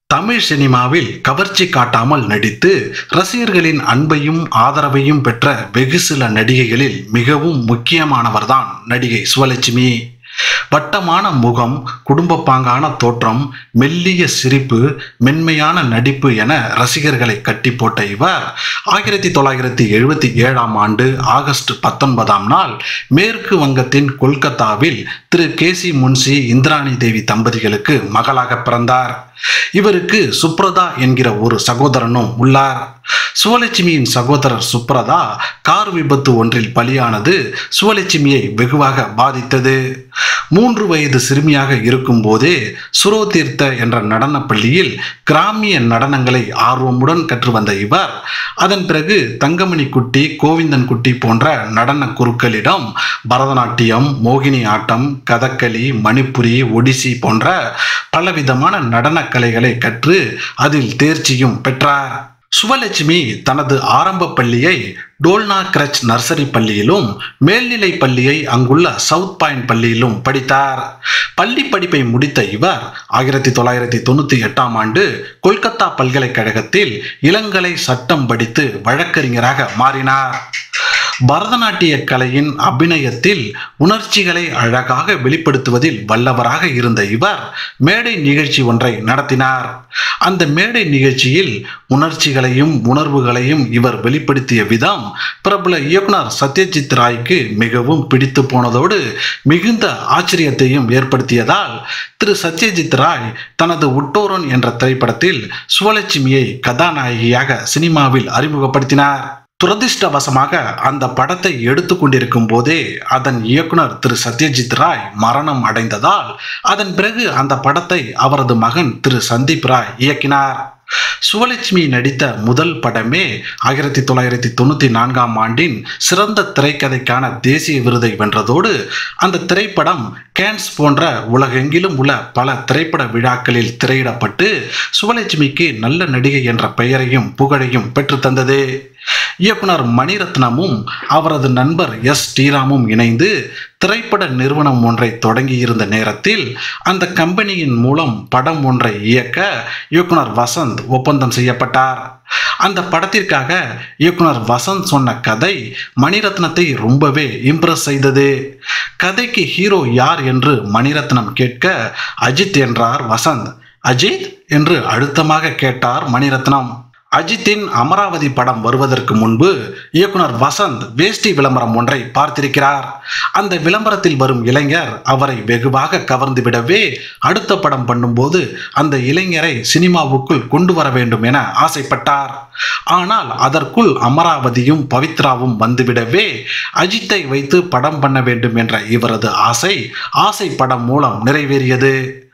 தமிழ் சினிமாவில் கவர்ச்சி காட்டாமல் நடித்து ரசிகர்களின் அன்பையும் ஆதரவையும் பெற்ற வெகு சில நடிகைகளில் மிகவும் முக்கியமானவர்தான் நடிகை சுவலட்சுமி வட்டமான முகம் குடும்பப்பாங்கான தோற்றம் மெல்லிய சிரிப்பு மென்மையான நடிப்பு என ரசிகர்களை கட்டி போட்ட இவர் ஆயிரத்தி தொள்ளாயிரத்தி எழுபத்தி ஏழாம் ஆண்டு ஆகஸ்ட் பத்தொன்பதாம் நாள் மேற்கு வங்கத்தின் கொல்கத்தாவில் திரு கேசி முன்சி இந்திராணி தேவி தம்பதிகளுக்கு மகளாக பிறந்தார் இவருக்கு சுப்ரதா என்கிற ஒரு சகோதரனும் உள்ளார் சுவலட்சுமியின் சகோதரர் சுப்ரதா கார் விபத்து ஒன்றில் பலியானது சுவலட்சுமியை வெகுவாக பாதித்தது மூன்று வயது சிறுமியாக இருக்கும்போதே சுரோதீர்த்த என்ற நடனப் பள்ளியில் கிராமிய நடனங்களை ஆர்வமுடன் கற்று வந்த இவர் அதன் பிறகு தங்கமணி குட்டி கோவிந்தன் குட்டி போன்ற நடன குருக்களிடம் பரதநாட்டியம் மோகினி ஆட்டம் கதகளி மணிப்புரி ஒடிசி போன்ற பலவிதமான நடன கலைகளை கற்று அதில் தேர்ச்சியும் பெற்றார் சுவலட்சுமி தனது ஆரம்ப பள்ளியை டோல்னா கிரச் நர்சரி பள்ளியிலும் மேல்நிலை பள்ளியை அங்குள்ள சவுத் பாயிண்ட் பள்ளியிலும் படித்தார் பள்ளி படிப்பை முடித்த இவர் ஆயிரத்தி தொள்ளாயிரத்தி தொண்ணூற்றி எட்டாம் ஆண்டு கொல்கத்தா பல்கலைக்கழகத்தில் இளங்கலை சட்டம் படித்து வழக்கறிஞராக மாறினார் பரதநாட்டிய கலையின் அபிநயத்தில் உணர்ச்சிகளை அழகாக வெளிப்படுத்துவதில் வல்லவராக இருந்த இவர் மேடை நிகழ்ச்சி ஒன்றை நடத்தினார் அந்த மேடை நிகழ்ச்சியில் உணர்ச்சிகளையும் உணர்வுகளையும் இவர் வெளிப்படுத்திய விதம் பிரபல இயக்குனர் சத்யஜித் ராய்க்கு மிகவும் பிடித்து போனதோடு மிகுந்த ஆச்சரியத்தையும் ஏற்படுத்தியதால் திரு சத்யஜித் ராய் தனது உட்டோரன் என்ற திரைப்படத்தில் சுவலட்சுமியை கதாநாயகியாக சினிமாவில் அறிமுகப்படுத்தினார் துரதிர்ஷ்டவசமாக அந்த படத்தை எடுத்து கொண்டிருக்கும் போதே அதன் இயக்குனர் திரு சத்யஜித் ராய் மரணம் அடைந்ததால் அதன் பிறகு அந்த படத்தை அவரது மகன் திரு சந்தீப் ராய் இயக்கினார் சுவலட்சுமி நடித்த முதல் படமே ஆயிரத்தி தொள்ளாயிரத்தி தொண்ணூற்றி நான்காம் ஆண்டின் சிறந்த திரைக்கதைக்கான தேசிய விருதை வென்றதோடு அந்த திரைப்படம் கேன்ஸ் போன்ற உலகெங்கிலும் உள்ள பல திரைப்பட விழாக்களில் திரையிடப்பட்டு சுவலட்சுமிக்கு நல்ல நடிகை என்ற பெயரையும் புகழையும் பெற்றுத்தந்தது இயக்குனர் மணிரத்னமும் அவரது நண்பர் எஸ் ஸ்ரீராமும் இணைந்து திரைப்பட நிறுவனம் ஒன்றை தொடங்கியிருந்த நேரத்தில் அந்த கம்பெனியின் மூலம் படம் ஒன்றை இயக்க இயக்குனர் வசந்த் ஒப்பந்தம் செய்யப்பட்டார் அந்த படத்திற்காக இயக்குனர் வசந்த் சொன்ன கதை மணிரத்னத்தை ரொம்பவே இம்ப்ரெஸ் செய்தது கதைக்கு ஹீரோ யார் என்று மணிரத்னம் கேட்க அஜித் என்றார் வசந்த் அஜித் என்று அழுத்தமாக கேட்டார் மணிரத்னம் அஜித்தின் அமராவதி படம் வருவதற்கு முன்பு இயக்குனர் வசந்த் வேஷ்டி விளம்பரம் ஒன்றை பார்த்திருக்கிறார் அந்த விளம்பரத்தில் வரும் இளைஞர் அவரை வெகுவாக கவர்ந்து விடவே அடுத்த படம் பண்ணும்போது அந்த இளைஞரை சினிமாவுக்குள் கொண்டு வர வேண்டும் என ஆசைப்பட்டார் ஆனால் அதற்குள் அமராவதியும் பவித்ராவும் வந்துவிடவே அஜித்தை வைத்து படம் பண்ண வேண்டும் என்ற இவரது ஆசை ஆசை படம் மூலம் நிறைவேறியது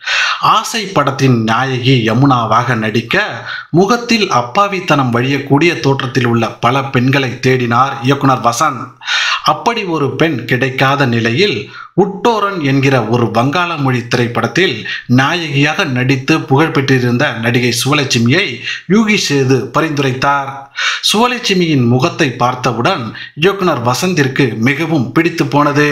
ஆசை படத்தின் நாயகி யமுனாவாக நடிக்க முகத்தில் அப்பாவித்தனம் வழியக்கூடிய தோற்றத்தில் உள்ள பல பெண்களை தேடினார் இயக்குனர் வசந்த் அப்படி ஒரு பெண் கிடைக்காத நிலையில் உட்டோரன் என்கிற ஒரு வங்காள மொழி திரைப்படத்தில் நாயகியாக நடித்து புகழ் பெற்றிருந்த நடிகை சுவலட்சுமியை யூகி சேது பரிந்துரைத்தார் சுவலட்சுமியின் முகத்தை பார்த்தவுடன் இயக்குனர் வசந்திற்கு மிகவும் பிடித்து போனது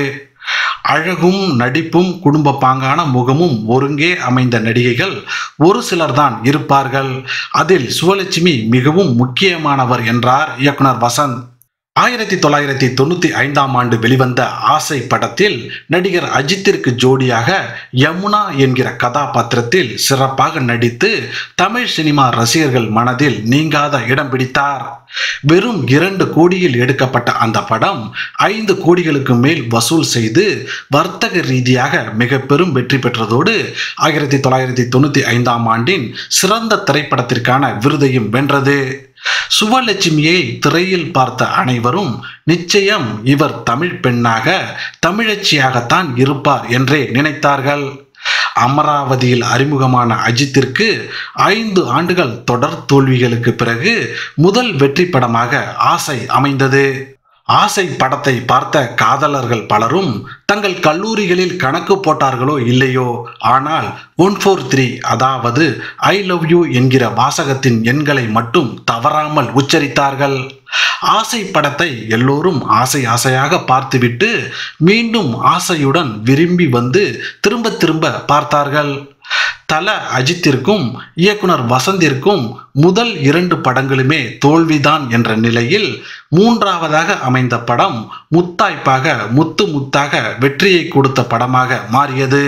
அழகும் நடிப்பும் குடும்ப பாங்கான முகமும் ஒருங்கே அமைந்த நடிகைகள் ஒரு சிலர்தான் இருப்பார்கள் அதில் சுவலட்சுமி மிகவும் முக்கியமானவர் என்றார் இயக்குனர் வசந்த் ஆயிரத்தி தொள்ளாயிரத்தி தொண்ணூற்றி ஐந்தாம் ஆண்டு வெளிவந்த ஆசை படத்தில் நடிகர் அஜித்திற்கு ஜோடியாக யமுனா என்கிற கதாபாத்திரத்தில் சிறப்பாக நடித்து தமிழ் சினிமா ரசிகர்கள் மனதில் நீங்காத இடம் பிடித்தார் வெறும் இரண்டு கோடியில் எடுக்கப்பட்ட அந்த படம் ஐந்து கோடிகளுக்கு மேல் வசூல் செய்து வர்த்தக ரீதியாக மிக பெரும் வெற்றி பெற்றதோடு ஆயிரத்தி தொள்ளாயிரத்தி தொண்ணூற்றி ஐந்தாம் ஆண்டின் சிறந்த திரைப்படத்திற்கான விருதையும் வென்றது சுவலட்சுமியை திரையில் பார்த்த அனைவரும் நிச்சயம் இவர் தமிழ் பெண்ணாக தமிழச்சியாகத்தான் இருப்பார் என்றே நினைத்தார்கள் அமராவதியில் அறிமுகமான அஜித்திற்கு ஐந்து ஆண்டுகள் தொடர் தோல்விகளுக்கு பிறகு முதல் வெற்றி படமாக ஆசை அமைந்தது ஆசை படத்தை பார்த்த காதலர்கள் பலரும் தங்கள் கல்லூரிகளில் கணக்கு போட்டார்களோ இல்லையோ ஆனால் ஒன் ஃபோர் த்ரீ அதாவது ஐ லவ் யூ என்கிற வாசகத்தின் எண்களை மட்டும் தவறாமல் உச்சரித்தார்கள் ஆசை படத்தை எல்லோரும் ஆசை ஆசையாக பார்த்துவிட்டு மீண்டும் ஆசையுடன் விரும்பி வந்து திரும்ப திரும்ப பார்த்தார்கள் தல அஜித்திற்கும் இயக்குனர் வசந்திற்கும் முதல் இரண்டு படங்களுமே தோல்விதான் என்ற நிலையில் மூன்றாவதாக அமைந்த படம் முத்தாய்ப்பாக முத்து முத்தாக வெற்றியை கொடுத்த படமாக மாறியது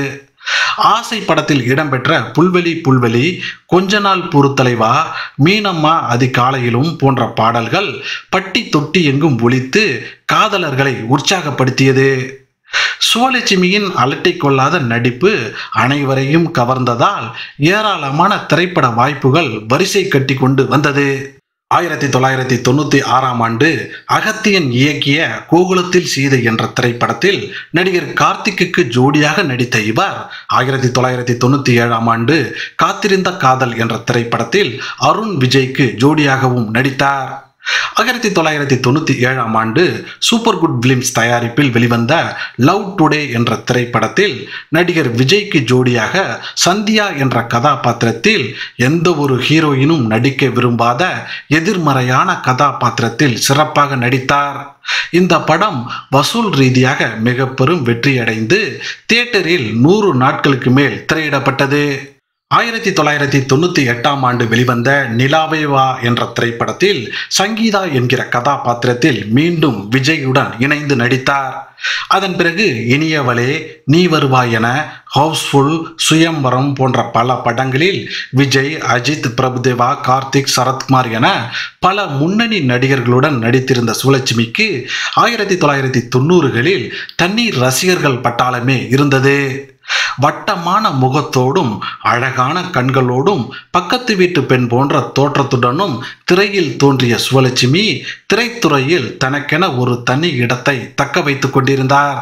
ஆசை படத்தில் இடம்பெற்ற புல்வெளி புல்வெளி கொஞ்ச நாள் பொறுத்தலைவா மீனம்மா அதிகாலையிலும் போன்ற பாடல்கள் பட்டி தொட்டி எங்கும் ஒலித்து காதலர்களை உற்சாகப்படுத்தியது சுவலட்சுமியின் அலட்டை கொள்ளாத நடிப்பு அனைவரையும் கவர்ந்ததால் ஏராளமான திரைப்பட வாய்ப்புகள் வரிசை கட்டி கொண்டு வந்தது ஆயிரத்தி தொள்ளாயிரத்தி தொண்ணூத்தி ஆறாம் ஆண்டு அகத்தியன் இயக்கிய கோகுலத்தில் சீதை என்ற திரைப்படத்தில் நடிகர் கார்த்திக்குக்கு ஜோடியாக நடித்த இவர் ஆயிரத்தி தொள்ளாயிரத்தி தொண்ணூத்தி ஏழாம் ஆண்டு காத்திருந்த காதல் என்ற திரைப்படத்தில் அருண் விஜய்க்கு ஜோடியாகவும் நடித்தார் ஆயிரத்தி தொள்ளாயிரத்தி தொண்ணூத்தி ஏழாம் ஆண்டு சூப்பர் குட் பிலிம்ஸ் தயாரிப்பில் வெளிவந்த லவ் டுடே என்ற திரைப்படத்தில் நடிகர் விஜய்க்கு ஜோடியாக சந்தியா என்ற கதாபாத்திரத்தில் எந்த ஒரு ஹீரோயினும் நடிக்க விரும்பாத எதிர்மறையான கதாபாத்திரத்தில் சிறப்பாக நடித்தார் இந்த படம் வசூல் ரீதியாக மிக பெரும் வெற்றியடைந்து தியேட்டரில் நூறு நாட்களுக்கு மேல் திரையிடப்பட்டது ஆயிரத்தி தொள்ளாயிரத்தி தொண்ணூத்தி எட்டாம் ஆண்டு வெளிவந்த நிலாவே வா என்ற திரைப்படத்தில் சங்கீதா என்கிற கதாபாத்திரத்தில் மீண்டும் விஜயுடன் இணைந்து நடித்தார் அதன் பிறகு இனியவளே நீ வருவாய் என ஹவுஸ்ஃபுல் சுயம்பரம் போன்ற பல படங்களில் விஜய் அஜித் பிரபுதேவா கார்த்திக் சரத்குமார் என பல முன்னணி நடிகர்களுடன் நடித்திருந்த சுலட்சுமிக்கு ஆயிரத்தி தொள்ளாயிரத்தி தொண்ணூறுகளில் தண்ணீர் ரசிகர்கள் பட்டாளமே இருந்தது வட்டமான முகத்தோடும் அழகான கண்களோடும் பக்கத்து வீட்டு பெண் போன்ற தோற்றத்துடனும் திரையில் தோன்றிய சுவலட்சுமி திரைத்துறையில் தனக்கென ஒரு தனி இடத்தை தக்க வைத்துக் கொண்டிருந்தார்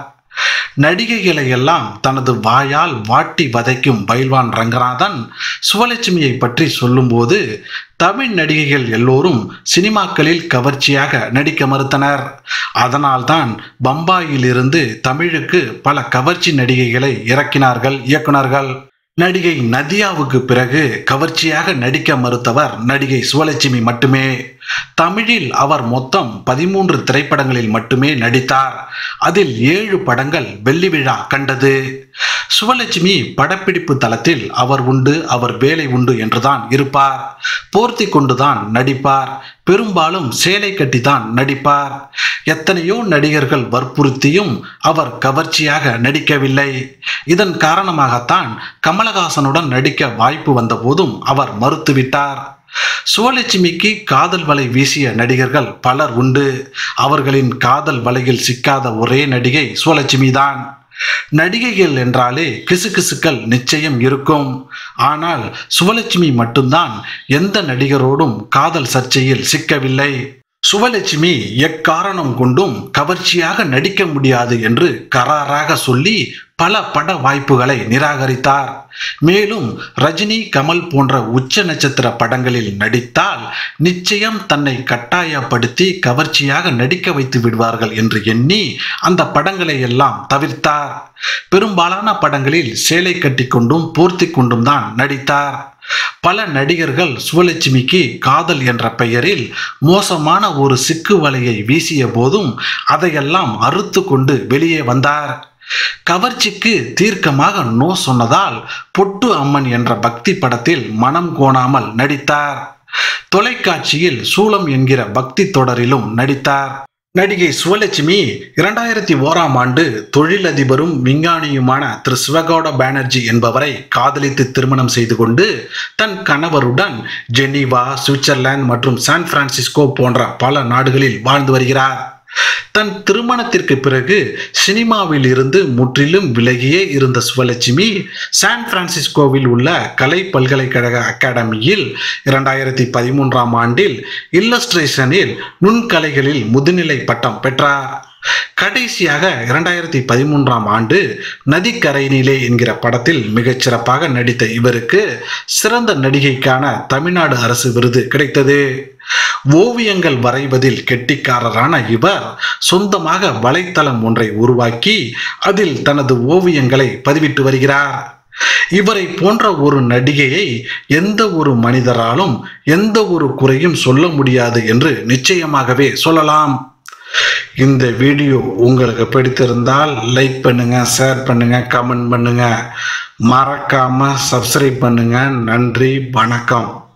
நடிகைகளை எல்லாம் தனது வாயால் வாட்டி வதைக்கும் பைல்வான் ரங்கநாதன் சுவலட்சுமியை பற்றி சொல்லும்போது தமிழ் நடிகைகள் எல்லோரும் சினிமாக்களில் கவர்ச்சியாக நடிக்க மறுத்தனர் அதனால்தான் பம்பாயிலிருந்து தமிழுக்கு பல கவர்ச்சி நடிகைகளை இறக்கினார்கள் இயக்குனர்கள் நடிகை நதியாவுக்கு பிறகு கவர்ச்சியாக நடிக்க மறுத்தவர் நடிகை சுவலட்சுமி மட்டுமே தமிழில் அவர் மொத்தம் பதிமூன்று திரைப்படங்களில் மட்டுமே நடித்தார் அதில் ஏழு படங்கள் வெள்ளி விழா கண்டது சுவலட்சுமி படப்பிடிப்பு தளத்தில் அவர் உண்டு அவர் வேலை உண்டு என்றுதான் இருப்பார் போர்த்தி கொண்டுதான் நடிப்பார் பெரும்பாலும் சேலை கட்டிதான் நடிப்பார் எத்தனையோ நடிகர்கள் வற்புறுத்தியும் அவர் கவர்ச்சியாக நடிக்கவில்லை இதன் காரணமாகத்தான் கமலஹாசனுடன் நடிக்க வாய்ப்பு வந்த போதும் அவர் மறுத்துவிட்டார் சுவலட்சுமிக்கு காதல் வலை வீசிய நடிகர்கள் பலர் உண்டு அவர்களின் காதல் வலையில் சிக்காத ஒரே நடிகை சுவலட்சுமி தான் நடிகைகள் என்றாலே கிசுகிசுக்கள் நிச்சயம் இருக்கும் ஆனால் சுவலட்சுமி மட்டும்தான் எந்த நடிகரோடும் காதல் சர்ச்சையில் சிக்கவில்லை சுவலட்சுமி எக்காரணம் கொண்டும் கவர்ச்சியாக நடிக்க முடியாது என்று கராராக சொல்லி பல பட வாய்ப்புகளை நிராகரித்தார் மேலும் ரஜினி கமல் போன்ற உச்ச நட்சத்திர படங்களில் நடித்தால் நிச்சயம் தன்னை கட்டாயப்படுத்தி கவர்ச்சியாக நடிக்க வைத்து விடுவார்கள் என்று எண்ணி அந்த படங்களை எல்லாம் தவிர்த்தார் பெரும்பாலான படங்களில் சேலை கட்டி கொண்டும் போர்த்தி கொண்டும் தான் நடித்தார் பல நடிகர்கள் சுவலட்சுமிக்கு காதல் என்ற பெயரில் மோசமான ஒரு சிக்கு வலையை வீசிய போதும் அதையெல்லாம் அறுத்து கொண்டு வெளியே வந்தார் கவர்ச்சிக்கு தீர்க்கமாக நோ சொன்னதால் பொட்டு அம்மன் என்ற பக்தி படத்தில் மனம் கோணாமல் நடித்தார் தொலைக்காட்சியில் சூலம் என்கிற பக்தி தொடரிலும் நடித்தார் நடிகை சுவலட்சுமி இரண்டாயிரத்தி ஓராம் ஆண்டு தொழிலதிபரும் விஞ்ஞானியுமான திரு சிவகௌட பானர்ஜி என்பவரை காதலித்து திருமணம் செய்து கொண்டு தன் கணவருடன் ஜெனீவா சுவிட்சர்லாந்து மற்றும் சான் பிரான்சிஸ்கோ போன்ற பல நாடுகளில் வாழ்ந்து வருகிறார் தன் திருமணத்திற்கு பிறகு சினிமாவில் இருந்து முற்றிலும் விலகியே இருந்த சுவலட்சுமி சான் பிரான்சிஸ்கோவில் உள்ள கலை பல்கலைக்கழக அகாடமியில் இரண்டாயிரத்தி பதிமூன்றாம் ஆண்டில் இல்லஸ்ட்ரேஷனில் நுண்கலைகளில் முதுநிலை பட்டம் பெற்றார் கடைசியாக இரண்டாயிரத்தி பதிமூன்றாம் ஆண்டு நதிக்கரையினிலே என்கிற படத்தில் மிகச்சிறப்பாக நடித்த இவருக்கு சிறந்த நடிகைக்கான தமிழ்நாடு அரசு விருது கிடைத்தது ஓவியங்கள் வரைவதில் கெட்டிக்காரரான இவர் சொந்தமாக வலைத்தளம் ஒன்றை உருவாக்கி அதில் தனது ஓவியங்களை பதிவிட்டு வருகிறார் இவரை போன்ற ஒரு நடிகையை எந்த ஒரு மனிதராலும் எந்த ஒரு குறையும் சொல்ல முடியாது என்று நிச்சயமாகவே சொல்லலாம் இந்த வீடியோ உங்களுக்கு பிடித்திருந்தால் லைக் பண்ணுங்க ஷேர் பண்ணுங்க கமெண்ட் பண்ணுங்க மறக்காம சப்ஸ்கிரைப் பண்ணுங்க நன்றி வணக்கம்